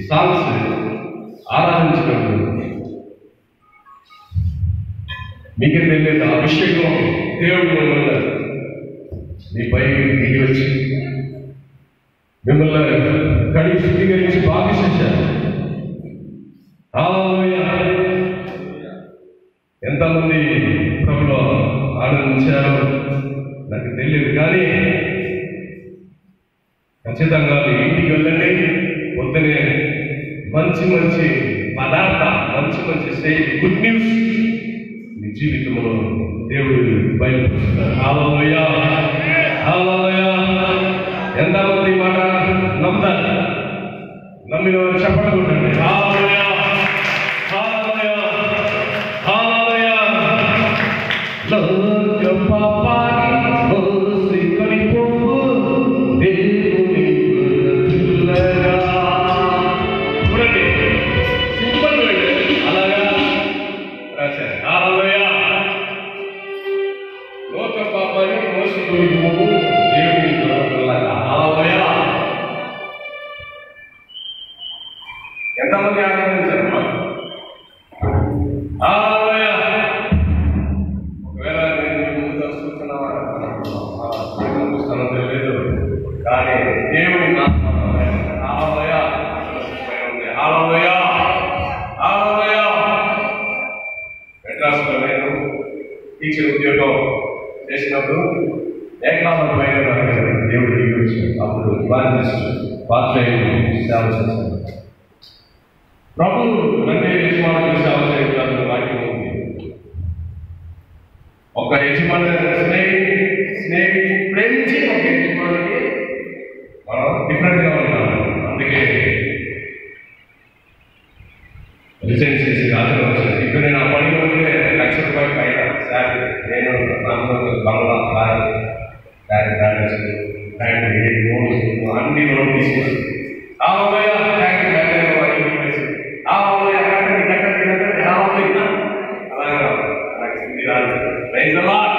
Songs ఆరాధించడం మీకే తెలియదు అభిషేకం దేవుడు మిమ్మల్ని మీ పైకి దిగి వచ్చి మిమ్మల్ని కడిగి శుద్ధీకరించి బాగా చేశారు హల్లెలూయా. ఎంతమంది ప్రభులో ఆనందించారు నాకు తెలియదు కానీ ఖచ్చితంగా మీ ఇంటికి వెళ్ళండి పొద్దునే మంచి మంచి పదార్థ మంచి మంచి స్టేజ్ గుడ్ న్యూస్ మీ జీవితంలో దేవుడు బయలుపరుస్తారు హల్లెలూయా హల్లెలూయా ఎంతమంది ఈ మాట నమ్ముతారు నమ్మిన వారు చెప్పండి కొట్టండి హల్లెలూయా హల్లెలూయా హల్లెలూయా లోక పాపాన్ని మోసి కొనిపోవు దేవుని పిల్లగా. చూడండి సింపుల్ వర్డ్ అలాగా రాశారు హల్లెలూయా లోక పాపాన్ని మోసి కొనిపోవు దేవుని పిల్లగా. హల్లెలూయా ఎంతమంది ఆనందించారు హల్లెలూయా ఒకవేళ నేను మీ ముందు వస్తున్నావా? వస్తానో తెలియదు కానీ దేవుని నామమున హల్లెలూయ. హల్లెలూయ. హల్లెలూయ. మెడ్రాస్లో నేను టీచర్ ఉద్యోగం చేసినప్పుడు ఏకనామం పైన నాకు దేవుడు దిగి వచ్చాడు. అప్పుడు ఇవాంజలిస్ట్ పాత్రయ్య సేవ చేశాను ప్రభు నన్నే యజమానులు సేవ చేయడానికి వాక్యం ఉంది ఒక యజమాని స్నేహి స్నేహి ప్రేమించి ఒక యజమానికి మనం డిఫరెంట్ గా ఉంటాం అందుకే రిజైన్ చేసి రాత్రి వచ్చేసి ఇప్పుడు నేను ఆ పనిలో ఉంటే లక్ష రూపాయలు పైన శాలరీ నేను నాన్నగారు బంగ్లా car car balance bank loan అన్ని లోన్ తీసేసి ఆ అమ్మాయి బ్యాంక్ బ్యాలెన్స్ వారికి ఇచ్చేసి ఆ అమ్మాయి కట్టండి కట్టండి కట్టండి ఆ అమ్మాయి అలాగా నాకు హిందీ రాదు Praise the Lord.